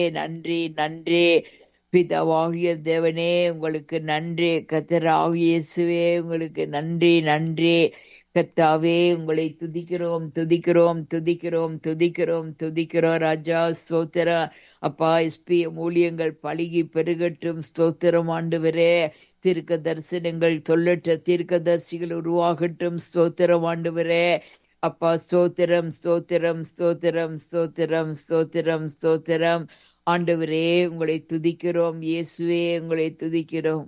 நன்றி நன்றி பிதாவாகிய தேவனே உங்களுக்கு நன்றி கத்தராகிய இயேசுவே உங்களுக்கு நன்றி நன்றி கத்தாவே உங்களை துதிக்கிறோம் துதிக்கிறோம் துதிக்கிறோம் துதிக்கிறோம் துதிக்கிறோம் ராஜா ஸ்தோத்திர அப்பா எஸ்பி ஊழியங்கள் பழகி பெருகட்டும் ஸ்தோத்திரம் ஆண்டவரே தீர்க்க தரிசனங்கள் சொல்லற்ற தீர்க்க தரிசிகள் உருவாகட்டும் ஸ்தோத்திரம் ஆண்டவரே அப்பா ஸ்தோத்திரம் ஸ்தோத்திரம் ஸ்தோத்திரம் ஸ்தோத்திரம் ஸ்தோத்திரம் ஸ்தோத்திரம் ஆண்டவரே உங்களை துதிக்கிறோம் இயேசுவே உங்களை துதிக்கிறோம்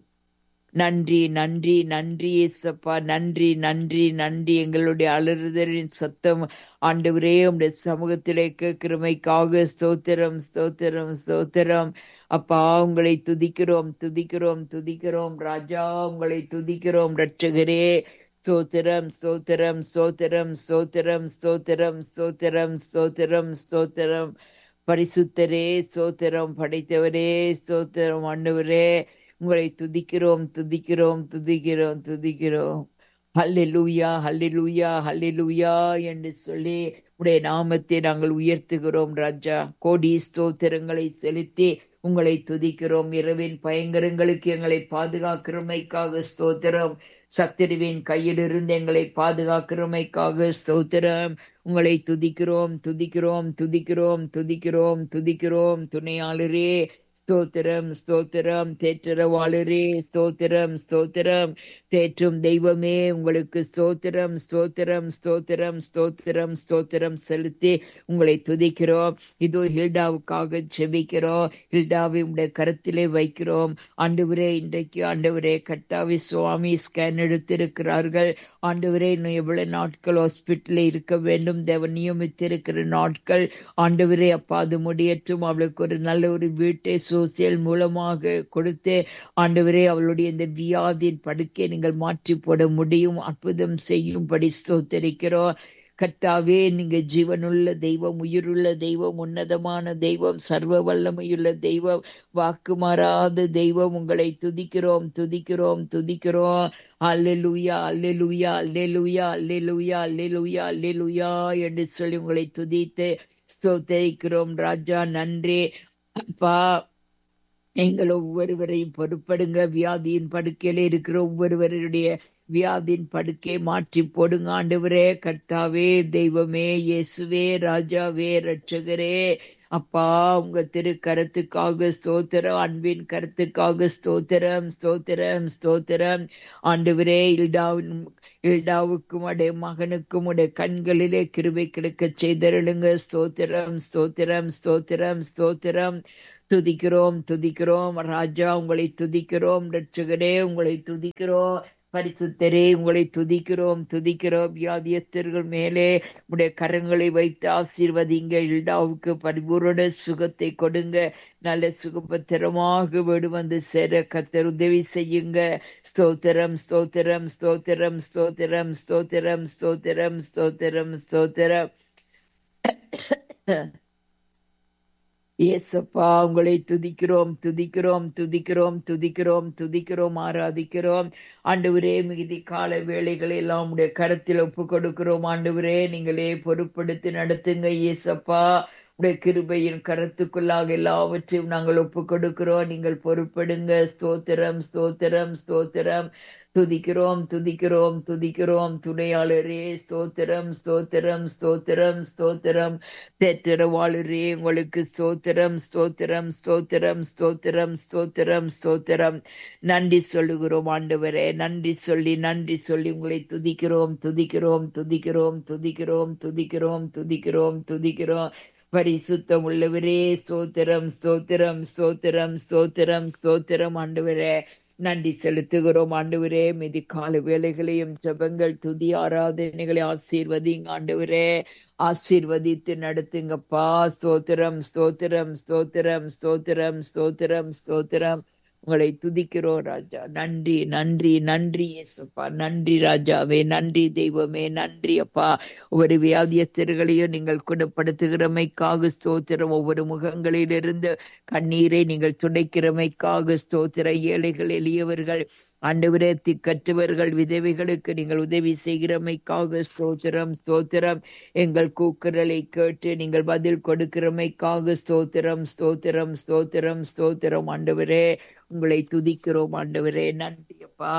நன்றி நன்றி நன்றி இயேசப்பா நன்றி நன்றி நன்றி எங்களுடைய அலறுதலின் சத்தம் ஆண்டவரே உடைய சமூகத்திலே கிருமைக்காக ஸ்தோத்திரம் ஸ்தோத்திரம் ஸ்தோத்திரம் அப்பா உங்களை துதிக்கிறோம் துதிக்கிறோம் துதிக்கிறோம் ராஜா உங்களை துதிக்கிறோம் ரட்சகரே ஸ்தோத்திரம் ஸ்தோத்திரம் ஸ்தோத்திரம் ஸ்தோத்திரம் ஸ்தோத்திரம் ஸ்தோத்திரம் ஸ்தோத்திரம் ஸ்தோத்திரம் பரிசுத்தரே ஸ்தோத்திரம் படைத்தவரே ஸ்தோத்திரம் ஆண்டவரே உங்களை துதிக்கிறோம் துதிக்கிறோம் துதிக்கிறோம் துதிக்கிறோம் ஹல்லிலூயா ஹல்லிலூயா ஹல்லிலூயா என்று சொல்லி உடைய நாமத்தை நாங்கள் உயர்த்துகிறோம் ராஜா கோடி ஸ்தோத்திரங்களை செலுத்தி உங்களை துதிக்கிறோம் இரவின் பயங்கரங்களுக்கு எங்களை பாதுகாக்கிறமைக்காக ஸ்தோத்திரம் சத்திரிவின் கையிலிருந்து எங்களை பாதுகாக்கிறமைக்காக ஸ்தோத்திரம் உங்களை துதிக்கிறோம் துதிக்கிறோம் துதிக்கிறோம் துதிக்கிறோம் துதிக்கிறோம் துணையாளரே ஸ்தோத்திரம் ஸ்தோத்திரம் தேற்றரவாளரே ஸ்தோத்திரம் ஸ்தோத்திரம் தேற்றும் தெய்வமே உங்களுக்கு ஸ்தோத்திரம் ஸ்தோத்திரம் ஸ்தோத்திரம் ஸ்தோத்திரம் ஸ்தோத்திரம் செலுத்தி உங்களை துதிக்கிறோம் இதோ ஹில்டாவுக்காக செபிக்கிறோம் ஹில்டாவை உடைய கருத்திலே வைக்கிறோம் ஆண்டவரே இன்றைக்கு ஆண்டவரே கட்டாவி சுவாமி ஸ்கேன் எடுத்திருக்கிறார்கள் ஆண்டவரே இன்னும் எவ்வளவு நாட்கள் ஹாஸ்பிட்டலில் இருக்க வேண்டும் தேவன் நியமித்திருக்கிற நாட்கள் ஆண்டவரே அப்பா அது முடியற்றும் அவளுக்கு ஒரு நல்ல ஒரு வீட்டை சோசியல் மூலமாக கொடுத்து ஆண்டவரே அவளுடைய இந்த வியாதியின் படுக்கை நீங்கள் மாற்றி போட முடியும் அற்புதம் செய்யும்படி ஸ்தோத்தரிக்கிறோம் கர்த்தாவே நீங்க ஜீவனுள்ள தெய்வம் உயிருள்ள தெய்வம் உன்னதமான தெய்வம் சர்வ வல்லமையுள்ள தெய்வம் வாக்கு மாறாத தெய்வம் உங்களை துதிக்கிறோம் துதிக்கிறோம் துதிக்கிறோம் அல்லேலூயா அல்லேலூயா அல்லேலூயா அல்லேலூயா அல்லேலூயா அல்லேலூயா என்று சொல்லி உங்களை துதித்து ஸ்தோத்தரிக்கிறோம் ராஜா நன்றி அப்பா நீங்கள் ஒவ்வொருவரையும் பொறுப்படுங்க வியாதியின் படுக்கையில இருக்கிற ஒவ்வொருவருடைய வியாதியின் படுக்கை மாற்றி போடுங்க ஆண்டவரே கர்த்தாவே தெய்வமே இயேசுவே ராஜாவே ரட்சகரே அப்பா உங்க திரு கருத்துக்காக ஸ்தோத்திரம் அன்பின் கருத்துக்காக ஸ்தோத்திரம் ஸ்தோத்திரம் ஸ்தோத்திரம் ஆண்டவரே இல்டாவின் இல்டாவுக்கும் உடைய மகனுக்கும் உடைய கண்களிலே கிருபை கிடைக்க செய்தருளுங்க ஸ்தோத்திரம் ஸ்தோத்திரம் ஸ்தோத்திரம் ஸ்தோத்திரம் துதிக்கிறோம் துதிக்கிறோம் ராஜா உங்களை துதிக்கிறோம் ரட்சகரே உங்களை துதிக்கிறோம் பரிசுத்தரே உங்களை துதிக்கிறோம் துதிக்கிறோம் வியாதியஸ்தர்கள் மேலே உடைய கரங்களை வைத்து ஆசீர்வதிங்க இல்டாவுக்கு பரிபூரண சுகத்தை கொடுங்க நல்ல சுகபத்திரமாக வீடு வந்து சேர கத்தர் உதவி செய்யுங்க ஸ்தோத்திரம் ஸ்தோத்திரம் ஸ்தோத்திரம் ஸ்தோத்திரம் ஸ்தோத்திரம் ஸ்தோத்திரம் ஸ்தோத்திரம் ஸ்தோத்திரம் ஏசப்பா உங்களை துதிக்கிறோம் துதிக்கிறோம் துதிக்கிறோம் துதிக்கிறோம் துதிக்கிறோம் ஆராதிக்கிறோம் ஆண்டவரே மிகுதி கால வேலைகளை எல்லாம் உடைய கரத்தில் ஒப்பு கொடுக்கிறோம் ஆண்டவரே நீங்களே பொறுப்படுத்தி நடத்துங்க ஏசப்பா உடைய கிருபையின் கரத்துக்குள்ளாக எல்லாவற்றையும் நாங்கள் ஒப்பு கொடுக்கிறோம் நீங்கள் பொறுப்படுங்க ஸ்தோத்திரம் ஸ்தோத்திரம் ஸ்தோத்திரம் துதிக்கிறோம் துதிக்கிறோம் துதிக்கிறோம் துணையாளரே ஸ்தோத்திரம் ஸ்தோத்திரம் ஸ்தோத்திரம் ஸ்தோத்திரம் தேத்திரவாளரே உங்களுக்கு ஸ்தோத்திரம் ஸ்தோத்திரம் ஸ்தோத்திரம் ஸ்தோத்திரம் ஸ்தோத்திரம் ஸ்தோத்திரம் நன்றி சொல்லுகிறோம் ஆண்டவரே நன்றி சொல்லி நன்றி சொல்லி உங்களை துதிக்கிறோம் துதிக்கிறோம் துதிக்கிறோம் துதிக்கிறோம் துதிக்கிறோம் துதிக்கிறோம் துதிக்கிறோம் பரிசுத்தம் உள்ளவரே ஸ்தோத்திரம் ஸ்தோத்திரம் ஸ்தோத்திரம் ஸ்தோத்திரம் ஸ்தோத்திரம் ஆண்டவரே நன்றி செலுத்துகிறோம் ஆண்டவரே மிதி கால வேலைகளையும் ஜபங்கள் துதி ஆராதனைகளை ஆசீர்வதிங்க ஆண்டவரே ஆசீர்வதித்து நடத்துங்கப்பா ஸ்தோத்திரம் ஸ்தோத்திரம் ஸ்தோத்திரம் ஸ்தோத்திரம் ஸ்தோத்திரம் ஸ்தோத்திரம் உங்களை துதிக்கிறோம் ராஜா நன்றி நன்றி நன்றி இயேசுப்பா நன்றி ராஜாவே நன்றி தெய்வமே நன்றி அப்பா ஒவ்வொரு வியாதியஸ்தர்களையும் நீங்கள் குணப்படுத்துகிறமைக்காக ஸ்தோத்திரம் ஒவ்வொரு முகங்களிலிருந்து கண்ணீரை நீங்கள் துடைக்கிறமைக்காக ஸ்தோத்திர ஏழைகள் எளியவர்கள் ஆண்டவரே திக்கற்றவர்கள் விதவைகளுக்கு நீங்கள் உதவி செய்கிறமைக்காக ஸ்தோத்திரம் ஸ்தோத்திரம் எங்கள் கூக்குரலை கேட்டு நீங்கள் பதில் கொடுக்கிறமைக்காக ஸ்தோத்திரம் ஸ்தோத்திரம் ஸ்தோத்திரம் ஸ்தோத்திரம் ஆண்டவரே உங்களை துதிக்கிறோம் ஆண்டவரே நன்றி அப்பா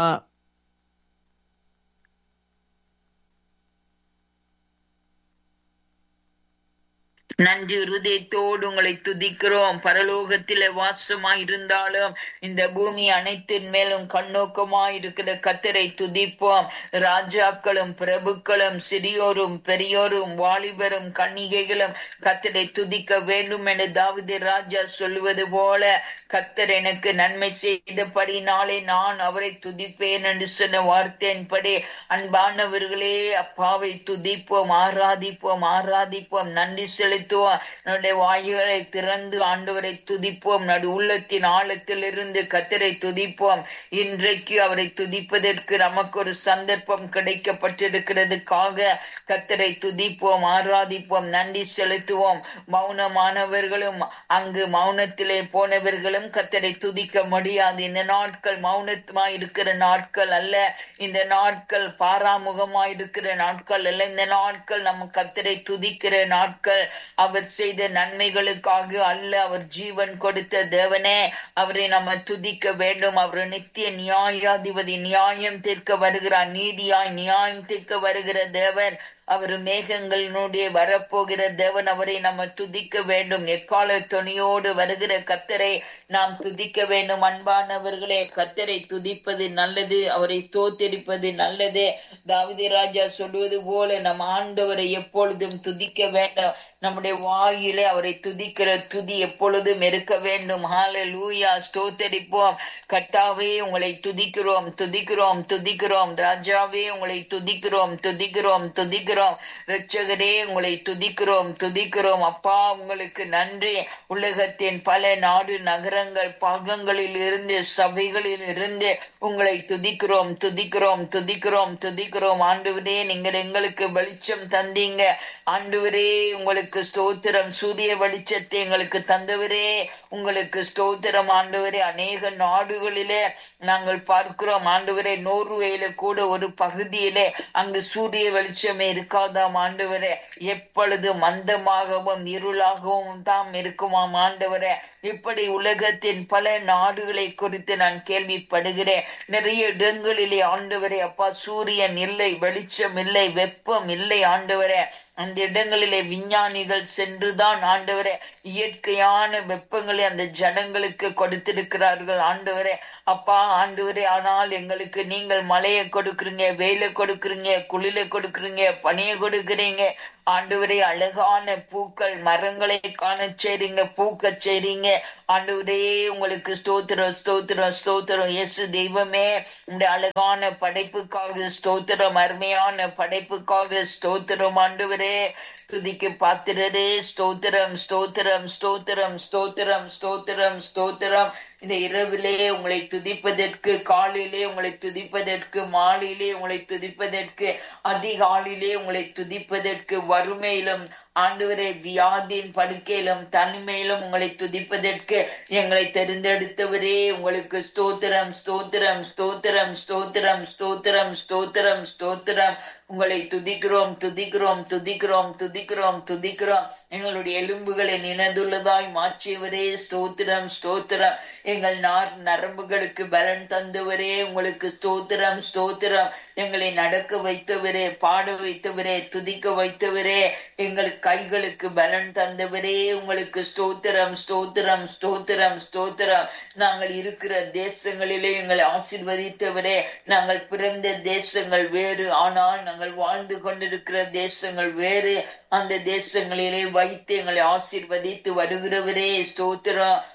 நன்றி இருதயத்தோடு உங்களை துதிக்கிறோம் பரலோகத்திலே வாசமாய் இருந்தாலும் இந்த பூமி அனைத்தின் மேலும் கண்ணோக்கமாய் இருக்கிற கத்தரை துதிப்போம் ராஜாக்களும் பிரபுக்களும் சிறியோரும் பெரியோரும் வாலிபரும் கன்னிகைகளும் கத்தரை துதிக்க வேண்டும் என தாவித ராஜா சொல்லுவது போல கத்தர் எனக்கு நன்மை செய்தபடினாலே நான் அவரை துதிப்பேன் என்று சொன்ன வார்த்தையின்படி அன்பானவர்களே அப்பாவை துதிப்போம் ஆராதிப்போம் ஆராதிப்போம் நன்றி செலுத்துவோம் நம்முடைய வாயுகளை திறந்து ஆண்டவரை துதிப்போம் நடு உள்ளத்தின் ஆழத்தில் இருந்து கத்தரை துதிப்போம் இன்றைக்கு அவரை துதிப்பதற்கு நமக்கு ஒரு சந்தர்ப்பம் கிடைக்கப்பட்டிருக்கிறதுக்காக கத்தரை துதிப்போம் ஆராதிப்போம் நன்றி செலுத்துவோம் மௌனமானவர்களும் அங்கு மௌனத்திலே போனவர்களும் கத்தரை துதிக்க முடியாது இந்த நாட்கள் மௌனத்துமா இருக்கிற நாட்கள் அல்ல இந்த நாட்கள் பாராமுகமா இருக்கிற நாட்கள் அல்ல இந்த நாட்கள் நம்ம கத்தரை துதிக்கிற நாட்கள் அவர் செய்த நன்மைகளுக்காக அல்ல அவர் ஜீவன் கொடுத்த தேவனே அவரை நம்ம துதிக்க வேண்டும் அவர் நித்திய நியாயாதிபதி நியாயம் தீர்க்க வருகிறார் நீதியாய் நியாயம் தீர்க்க வருகிற தேவன் அவர் மேகங்களினுடைய வரப்போகிற தேவன் அவரை நம்ம துதிக்க வேண்டும் எக்கால துணியோடு வருகிற கத்தரை நாம் துதிக்க வேண்டும் அன்பானவர்களே கத்தரை துதிப்பது நல்லது அவரை ஸ்தோத்தரிப்பது நல்லது தாவிதி ராஜா சொல்வது போல நம் ஆண்டவரை எப்பொழுதும் துதிக்க வேண்டும் நம்முடைய வாயிலே அவரை துதிக்கிற துதி எப்பொழுதும் இருக்க வேண்டும் ஹால லூயா ஸ்தோத்தரிப்போம் கட்டாவே உங்களை துதிக்கிறோம் துதிக்கிறோம் துதிக்கிறோம் ராஜாவே உங்களை துதிக்கிறோம் துதிக்கிறோம் துதிக்கிறோம் ரட்சகரே உங்களை துதிக்கிறோம் துதிக்கிறோம் அப்பா உங்களுக்கு நன்றி உலகத்தின் பல நாடு நகரங்கள் பாகங்களில் இருந்து சபைகளில் இருந்து உங்களை துதிக்கிறோம் துதிக்கிறோம் துதிக்கிறோம் துதிக்கிறோம் ஆண்டுவரே நீங்கள் எங்களுக்கு வெளிச்சம் தந்தீங்க ஆண்டுவரே உங்களுக்கு ஸ்தோத்திரம் சூரிய வெளிச்சத்தை எங்களுக்கு தந்தவரே உங்களுக்கு ஸ்தோத்திரம் ஆண்டவரே அநேக நாடுகளிலே நாங்கள் பார்க்கிறோம் ஆண்டவரே நோர்வேல கூட ஒரு பகுதியிலே அங்கு சூரிய வெளிச்சமே இருக்காதாம் ஆண்டவரே எப்பொழுது மந்தமாகவும் இருளாகவும் தான் இருக்குமாம் ஆண்டவரே இப்படி உலகத்தின் பல நாடுகளை குறித்து நான் கேள்விப்படுகிறேன் நிறைய இடங்களிலே ஆண்டவரே அப்பா சூரியன் இல்லை வெளிச்சம் இல்லை வெப்பம் இல்லை ஆண்டவரே அந்த இடங்களிலே விஞ்ஞானிகள் சென்றுதான் ஆண்டவரே இயற்கையான வெப்பங்களை அந்த ஜனங்களுக்கு கொடுத்திருக்கிறார்கள் ஆண்டவரே அப்பா ஆண்டவரே ஆனால் எங்களுக்கு நீங்கள் மழையை கொடுக்குறீங்க வெயில கொடுக்குறீங்க குளிர கொடுக்குறீங்க பனியை கொடுக்குறீங்க ஆண்டவரே அழகான பூக்கள் மரங்களை காண செய்றீங்க பூக்க செய்றீங்க ஆண்டவரே உங்களுக்கு ஸ்தோத்திரம் ஸ்தோத்திரம் ஸ்தோத்திரம் இயேசு தெய்வமே இந்த அழகான படைப்புக்காக ஸ்தோத்திரம் அருமையான படைப்புக்காக ஸ்தோத்திரம் ஆண்டவரே துதிக்கு பாத்திரரே ஸ்தோத்திரம் ஸ்தோத்திரம் ஸ்தோத்திரம் ஸ்தோத்திரம் ஸ்தோத்திரம் ஸ்தோத்திரம் இந்த இரவிலே உங்களை துதிப்பதற்கு காலையிலே உங்களை துதிப்பதற்கு மாலையிலே உங்களை துதிப்பதற்கு அதிகாலிலே உங்களை துதிப்பதற்கு வறுமையிலும் ஆண்டவரே வியாதியின் படுக்கையிலும் தனிமையிலும் உங்களை துதிப்பதற்கு எங்களை தெரிந்தெடுத்தவரே உங்களுக்கு ஸ்தோத்திரம் ஸ்தோத்திரம் ஸ்தோத்திரம் ஸ்தோத்திரம் ஸ்தோத்திரம் ஸ்தோத்திரம் ஸ்தோத்திரம் உங்களை துதிக்கிறோம் துதிக்கிறோம் துதிக்கிறோம் துதிக்கிறோம் துதிக்கிறோம் எங்களுடைய எலும்புகளை நினைந்துள்ளதாய் மாற்றியவரே ஸ்தோத்திரம் ஸ்தோத்திரம் எங்கள் நார் நரம்புகளுக்கு பலன் தந்தவரே உங்களுக்கு ஸ்தோத்திரம் ஸ்தோத்திரம் எங்களை நடக்க வைத்தவரே பாட வைத்தவரே துதிக்க வைத்தவரே எங்கள் கைகளுக்கு பலன் தந்தவரே உங்களுக்கு ஸ்தோத்திரம் ஸ்தோத்திரம் ஸ்தோத்திரம் ஸ்தோத்திரம் நாங்கள் இருக்கிற தேசங்களிலே எங்களை ஆசிர்வதித்தவரே நாங்கள் பிறந்த தேசங்கள் வேறு ஆனால் நாங்கள் வாழ்ந்து கொண்டிருக்கிற தேசங்கள் வேறு அந்த தேசங்களிலே வைத்து எங்களை ஆசிர்வதித்து வருகிறவரே ஸ்தோத்திரம்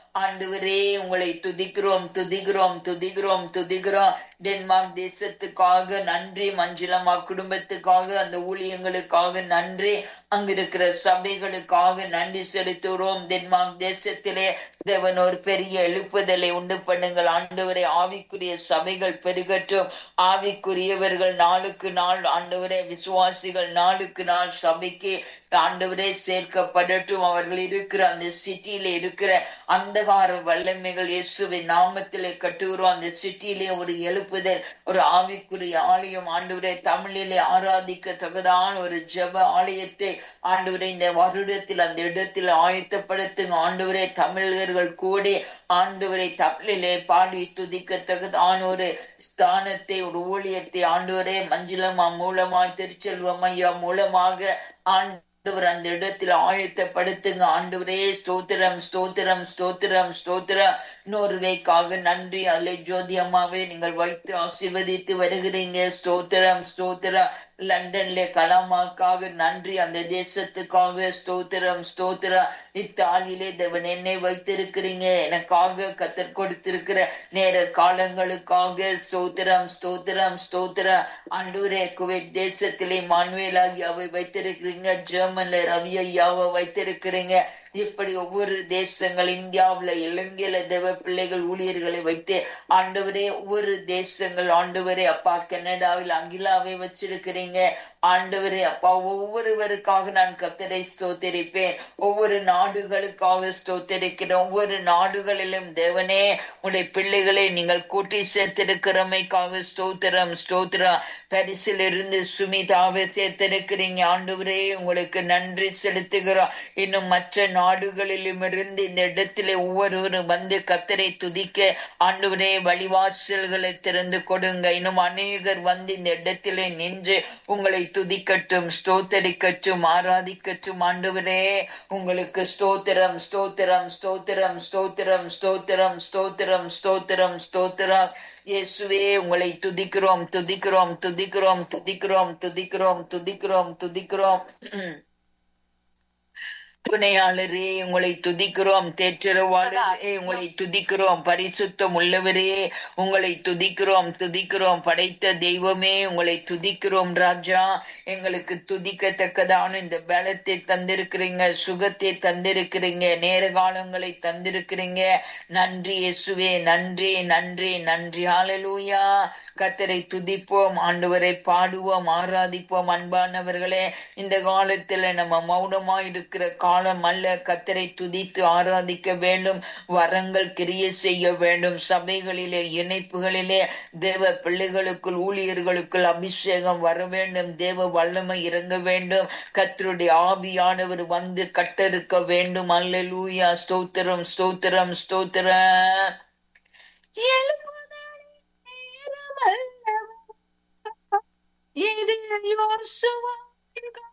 ஆண்டவரே உங்களை துதிக்கிறோம் துதிக்கிறோம் துதிக்கிறோம் துதிக்கிறோம் டென்மார்க் தேசத்துக்காக நன்றி மஞ்சுளமா குடும்பத்துக்காக அந்த ஊழியங்களுக்காக நன்றி அங்க இருக்கிற சபைகளுக்காக நன்றி செலுத்துகிறோம் டென்மார்க் தேசத்திலே தேவன் ஒரு பெரிய எழுப்புதலை உண்டு பண்ணுங்கள் ஆண்டவரை ஆவிக்குரிய சபைகள் பெருகட்டும் ஆவிக்குரியவர்கள் நாளுக்கு நாள் ஆண்டவரே விசுவாசிகள் நாளுக்கு நாள் சபைக்கு ஆண்டவரே சேர்க்கப்படட்டும் அவர்கள் இருக்கிற அந்த சிட்டியில இருக்கிற அந்தகார வல்லமைகள் இயேசுவின் நாமத்திலே கட்டுகிறோம் அந்த சிட்டியிலே ஒரு எழுப்புதல் ஒரு ஆவிக்குரிய ஆலயம் ஆண்டவரே தமிழிலே ஆராதிக்க தகுதான ஒரு ஜெப ஆலயத்தை ஆண்டவரே இந்த வருடத்தில் அந்த இடத்தில் ஆயத்தப்படுத்துங்க ஆண்டவரே தமிழர்கள் கூடி ஆண்டவரை தமிழிலே பாடி துதிக்கத்தக்கதான ஒரு ஸ்தானத்தை ஒரு ஊழியத்தை ஆண்டவரே மஞ்சுளமா மூலமா திருச்செல்வம் ஐயா மூலமாக ஆண்டவர் அந்த இடத்தில் ஆயத்தப்படுத்துங்க ஆண்டவரே ஸ்தோத்திரம் ஸ்தோத்திரம் ஸ்தோத்திரம் ஸ்தோத்திரம் நோர்வேக்காக நன்றி அல்ல ஜோதி அம்மாவே நீங்கள் வைத்து ஆசீர்வதித்து வருகிறீங்க ஸ்தோத்திரம் ஸ்தோத்திரம் லண்டன்ல கலாமாக்காக நன்றி அந்த தேசத்துக்காக ஸ்தோத்திரம் ஸ்தோத்திரம் இத்தாலியிலே தேவன் என்னை வைத்திருக்கிறீங்க எனக்காக கத்தர் கொடுத்திருக்கிற நேர காலங்களுக்காக ஸ்தோத்திரம் ஸ்தோத்திரம் ஸ்தோத்திரம் அண்டூரே குவைத் தேசத்திலே மான்வேல் ஐயாவை வைத்திருக்கிறீங்க ஜெர்மன்ல ரவி ஐயாவை வைத்திருக்கிறீங்க இப்படி ஒவ்வொரு தேசங்கள் இந்தியாவுல இலங்கையில தேவ பிள்ளைகள் ஊழியர்களை வைத்து ஆண்டவரே ஒவ்வொரு தேசங்கள் ஆண்டவரே அப்பா கனடாவில் அங்கிலாவை வச்சிருக்கிறீங்க ஆண்டவரே அப்பா ஒவ்வொருவருக்காக நான் கத்தரை ஸ்தோத்தரிப்பேன் ஒவ்வொரு நாடுகளுக்காக ஸ்தோத்தரிக்கிறேன் ஒவ்வொரு நாடுகளிலும் தேவனே உடைய பிள்ளைகளை நீங்கள் கூட்டி சேர்த்திருக்கிறமைக்காக ஸ்தோத்திரம் ஸ்தோத்திரம் பரிசில் இருந்து சுமிதாவை சேர்த்திருக்கிறீங்க ஆண்டவரே உங்களுக்கு நன்றி செலுத்துகிறோம் இன்னும் மற்ற நாடுகளிலும் இருந்து இந்த இடத்திலே ஒவ்வொருவரும் வந்து கத்தரை துதிக்க ஆண்டவரே வழிவாசல்களை திறந்து கொடுங்க இன்னும் அநேகர் வந்து இந்த இடத்திலே நின்று உங்களை துதிக்கட்டும் ஸ்தோத்தரிக்கட்டும் ஆராதிக்கட்டும் ஆண்டவரே உங்களுக்கு ஸ்தோத்திரம் ஸ்தோத்திரம் ஸ்தோத்திரம் ஸ்தோத்திரம் ஸ்தோத்திரம் ஸ்தோத்திரம் ஸ்தோத்திரம் ஸ்தோத்திரம் இயேசுவே உங்களை துதிக்கிறோம் துதிக்கிறோம் துதிக்கிறோம் துதிக்கிறோம் துதிக்கிறோம் துதிக்கிறோம் துதிக்கிறோம் துணையாளரே உங்களை துதிக்கிறோம் தேற்றரவாளரே உங்களை துதிக்கிறோம் பரிசுத்தம் உள்ளவரே உங்களை துதிக்கிறோம் துதிக்கிறோம் படைத்த தெய்வமே உங்களை துதிக்கிறோம் ராஜா எங்களுக்கு துதிக்கத்தக்கதான இந்த பலத்தை தந்திருக்கிறீங்க சுகத்தை தந்திருக்கிறீங்க நேர காலங்களை தந்திருக்கிறீங்க நன்றி இயேசுவே நன்றி நன்றி நன்றி ஹalleluya கத்தரை துதிப்போம் ஆண்டவரை பாடுவோம் ஆராதிப்போம் அன்பானவர்களே இந்த காலத்துல நம்ம மௌனமா இருக்கிற காலம் அல்ல கத்தரை துதித்து ஆராதிக்க வேண்டும் வரங்கள் கிரிய செய்ய வேண்டும் சபைகளிலே இணைப்புகளிலே தேவ பிள்ளைகளுக்குள் ஊழியர்களுக்குள் அபிஷேகம் வர வேண்டும் தேவ வல்லமை இறங்க வேண்டும் கத்தருடைய ஆவியானவர் வந்து கட்டறுக்க வேண்டும் அல்லேலூயா ஸ்தோத்திரம் ஸ்தோத்திரம் ஸ்தோத்திரம் எழுப்புதலின் நேரம் அல்லவா? இது யோசுவாவின்